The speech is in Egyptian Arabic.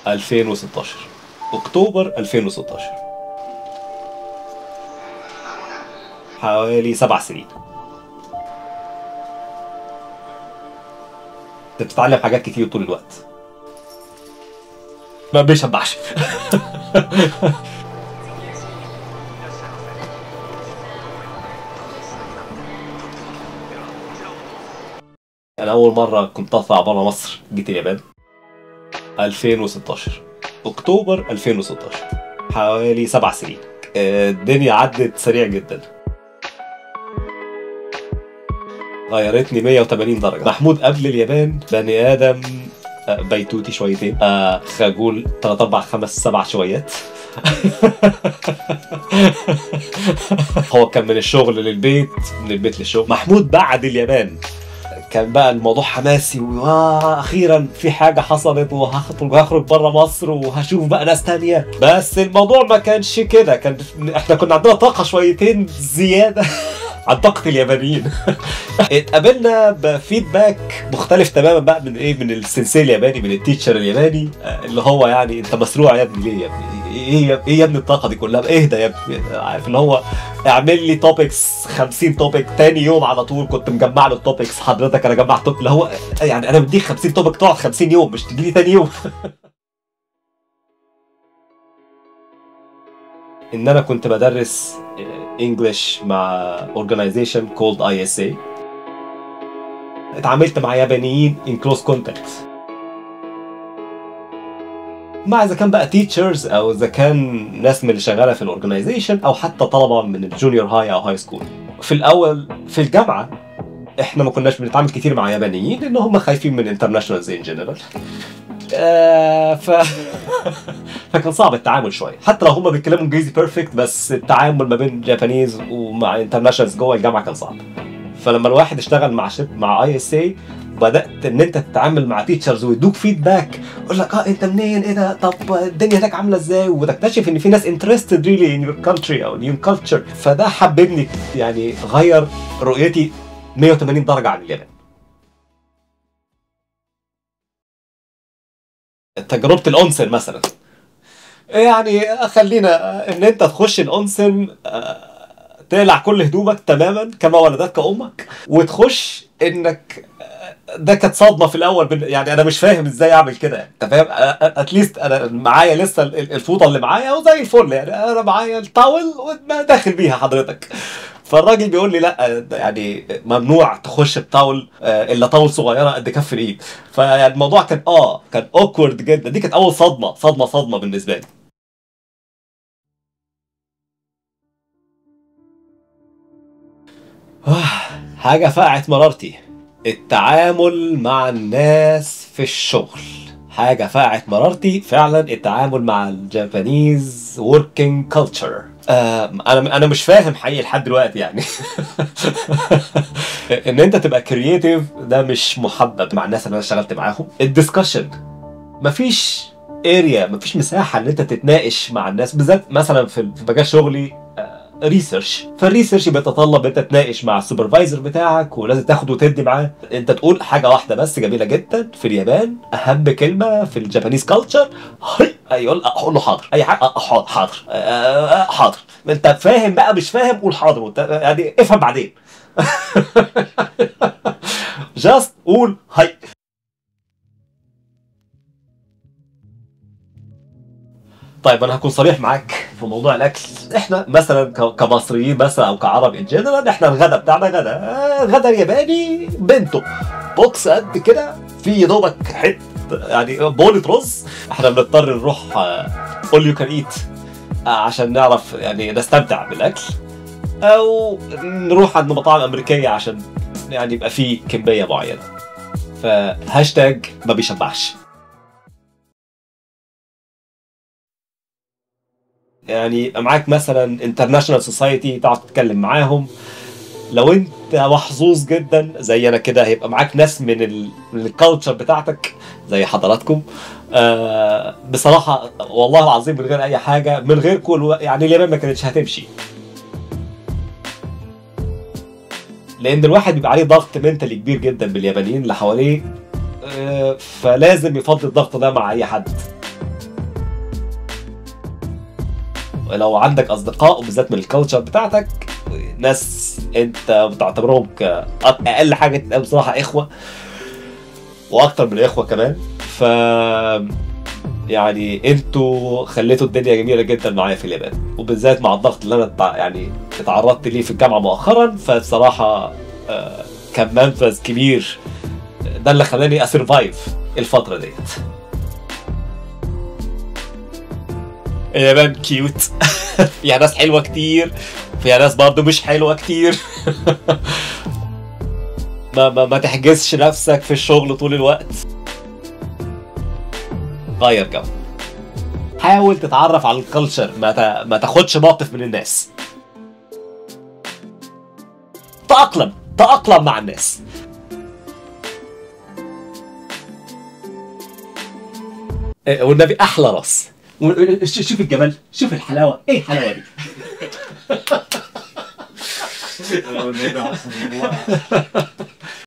2016 اكتوبر 2016 حوالي سبع سنين انت بتتعلم حاجات كتير طول الوقت ما بيشبعش انا اول مره كنت اطلع بره مصر جيت اليابان 2016 اكتوبر 2016 حوالي سبع سنين آه، الدنيا عدت سريع جدا غيرتني 180 درجة محمود قبل اليابان بني آدم آه، بيتوتي شويتين آه، خجول 3 4 5 7 شويات هو كان من الشغل للبيت من البيت للشغل محمود بعد اليابان كان بقى الموضوع حماسي واخيرا في حاجه حصلت وهخرج هخرج بره مصر وهشوف بقى ناس تانية بس الموضوع ما كانش كده كان احنا كنا عندنا طاقه شويتين زياده عن طاقة اليابانيين اتقابلنا بفيدباك مختلف تماما بقى من ايه من السنسي الياباني من التيتشر الياباني آه، اللي هو يعني انت مسروع يا ابني ليه يا ابني ايه يا ايه يا ابني الطاقه دي كلها اهدى يا ابني عارف اللي هو اعمل لي توبكس 50 توبك تاني يوم على طول كنت مجمع له التوبكس حضرتك انا جمعت توبك اللي هو يعني انا بديك 50 توبك تقعد 50 يوم مش تجي لي تاني يوم ان انا كنت بدرس انجلش مع organization called ISA اتعاملت مع يابانيين in close contact مع اذا كان بقى تيتشرز او اذا كان ناس من اللي شغاله في الاورجنايزيشن او حتى طلبه من الجونيور هاي او هاي سكول في الاول في الجامعه احنا ما كناش بنتعامل كتير مع يابانيين لان هم خايفين من انترناشونالز ان جنرال آه ف فكان صعب التعامل شويه حتى لو هم بيتكلموا انجليزي بيرفكت بس التعامل ما بين جابانيز ومع انترناشونالز جوه الجامعه كان صعب فلما الواحد اشتغل مع شب مع اي اس اي بدات ان انت تتعامل مع تيتشرز ويدوك فيدباك يقول لك اه انت منين ايه ده طب الدنيا هناك عامله ازاي وتكتشف ان في ناس انترستد ريلي ان يور كونتري او يور كلتشر فده حببني يعني غير رؤيتي 180 درجه عن اليابان تجربه الاونسن مثلا يعني خلينا ان انت تخش الاونسن آه، تقلع كل هدومك تماما كما ولدتك امك وتخش انك آه، ده كانت صدمه في الاول بن- يعني انا مش فاهم ازاي اعمل كده انت فاهم اتليست انا معايا لسه ال- ال- الفوطه اللي معايا وزي الفل يعني انا معايا التاول وداخل بيها حضرتك فالراجل بيقول لي لا ده يعني ممنوع تخش بتاول آه، الا طاول صغيره قد كف الايد فيعني الموضوع كان اه كان اوكورد جدا دي كانت اول صدمه صدمه صدمه بالنسبه لي آه، حاجة فقعت مرارتي التعامل مع الناس في الشغل حاجة فقعت مرارتي فعلا التعامل مع الجابانيز working culture آه انا انا مش فاهم حقيقي لحد دلوقتي يعني ان انت تبقى كرييتيف ده مش محبب مع الناس اللي انا اشتغلت معاهم الدiscussion مفيش اريا مفيش مساحه ان انت تتناقش مع الناس بالذات مثلا في في مجال شغلي ريسيرش فالريسيرش بيتطلب انت تناقش مع السوبرفايزر بتاعك ولازم تاخد وتدي معاه انت تقول حاجه واحده بس جميله جدا في اليابان اهم كلمه في الجابانيز كلتشر يقول اقول له حاضر اي حاجه أه، حاضر حاضر أه، أه، حاضر انت فاهم بقى مش فاهم قول حاضر وانت يعني افهم بعدين جاست قول هاي طيب انا هكون صريح معاك في موضوع الاكل احنا مثلا ك- كمصريين مثلا او كعرب ان جنرال احنا الغدا بتاعنا غدا آه، غدا ياباني بنتو بوكس قد كده في يا دوبك حته يعني بولة رز احنا بنضطر نروح اول يو كان ايت عشان نعرف يعني نستمتع بالاكل او نروح عند مطاعم امريكيه عشان يعني يبقى في كميه معينه فهاشتاج ما بيشبعش يعني يبقى معاك مثلا انترناشونال سوسايتي تعرف تتكلم معاهم لو انت محظوظ جدا زي انا كده هيبقى معاك ناس من ال- من الكالتشر بتاعتك زي حضراتكم آه بصراحه والله العظيم من غير اي حاجه من غير كل يعني اليابان ما كانتش هتمشي لان الواحد بيبقى عليه ضغط منتلي كبير جدا باليابانيين اللي حواليه آه، فلازم يفضي الضغط ده مع اي حد لو عندك اصدقاء وبالذات من الكالتشر بتاعتك ناس انت بتعتبرهم كاقل حاجه تبقى بصراحه اخوه واكتر من الاخوه كمان ف يعني انتوا خليتوا الدنيا جميله جدا معايا في اليابان وبالذات مع الضغط اللي انا تع- يعني اتعرضت ليه في الجامعه مؤخرا فبصراحه آه، كان منفذ كبير ده اللي خلاني اسرفايف الفتره ديت اليابان كيوت فيها ناس حلوه كتير فيها ناس برضه مش حلوه كتير ما, ما, ما تحجزش نفسك في الشغل طول الوقت غير جو حاول تتعرف على الكالتشر ما, تا... ما تاخدش موقف من الناس تأقلم تأقلم مع الناس إيه، والنبي احلى راس و- ش- شوف الجمال شوف الحلاوه ايه الحلاوه دي والنبي حسن الله